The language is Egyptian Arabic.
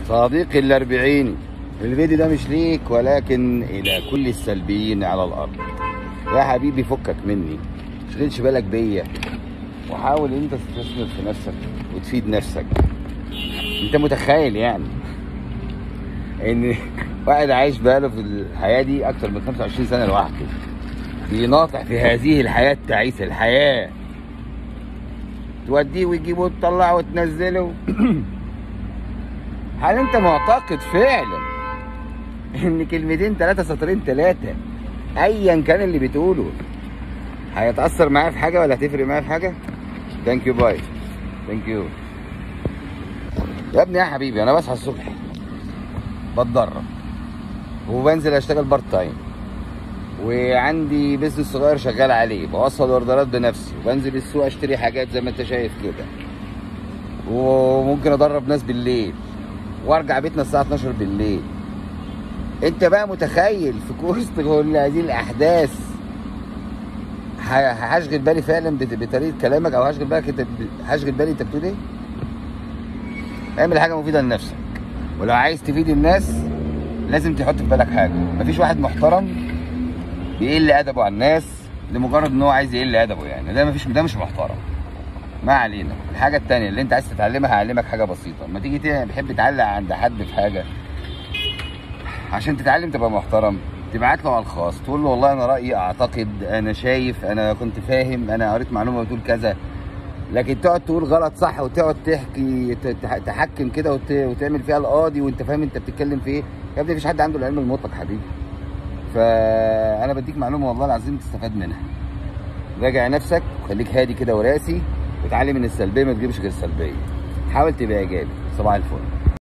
صديقي الأربعيني الفيديو ده مش ليك ولكن إلى كل السلبيين على الأرض يا حبيبي فكك مني مشغلش بالك بيا وحاول انت تستثمر في نفسك وتفيد نفسك انت متخيل يعني ان واحد عايش بقاله في الحياه دي اكتر من 25 سنه لوحده بيناطح في هذه الحياه التعيسه الحياه توديه وتجيبه وتطلعه وتنزله هل انت معتقد فعلا ان كلمتين ثلاثه سطرين ثلاثه ايا كان اللي بتقوله هيتاثر معايا في حاجه ولا هتفرق معايا في حاجه ثانك يو باي ثانك يو يا ابني يا حبيبي انا بصحى الصبح بتدرب وبنزل اشتغل بارت تايم وعندي بيزنس صغير شغال عليه بوصل اوردرات بنفسي وبنزل السوق اشتري حاجات زي ما انت شايف كده وممكن ادرب ناس بالليل وارجع بيتنا الساعه 12 بالليل انت بقى متخيل في وسط كل هذه الاحداث ه- هشغل بالي فعلا بت- بطريقه كلامك او هشغل بالك انت هشغل بالي انت بتقول ايه اعمل حاجه مفيده لنفسك ولو عايز تفيد الناس لازم تحط في بالك حاجه مفيش واحد محترم بيقل ادبه على الناس لمجرد ان هو عايز يقل ادبه يعني ده مفيش ده مش محترم ما علينا الحاجه التانية اللي انت عايز تتعلمها هعلمك حاجه بسيطه لما تيجي ت- تحب تعلق عند حد في حاجه عشان تتعلم تبقى محترم تبعت له على الخاص تقول له والله انا رايي اعتقد انا شايف انا كنت فاهم انا قريت معلومه بتقول كذا لكن تقعد تقول غلط صح وتقعد تحكي ت- تح- تحكم كده وت- وتعمل فيها القاضي وانت فاهم انت بتتكلم في ايه يا ابني مفيش حد عنده العلم المطلق حبيبي فانا بديك معلومه والله العظيم تستفاد منها راجع نفسك وخليك هادي كده وراسي وتعلم من السلبيه ما تجيبش غير السلبيه حاول تبقى ايجابي صباح الفل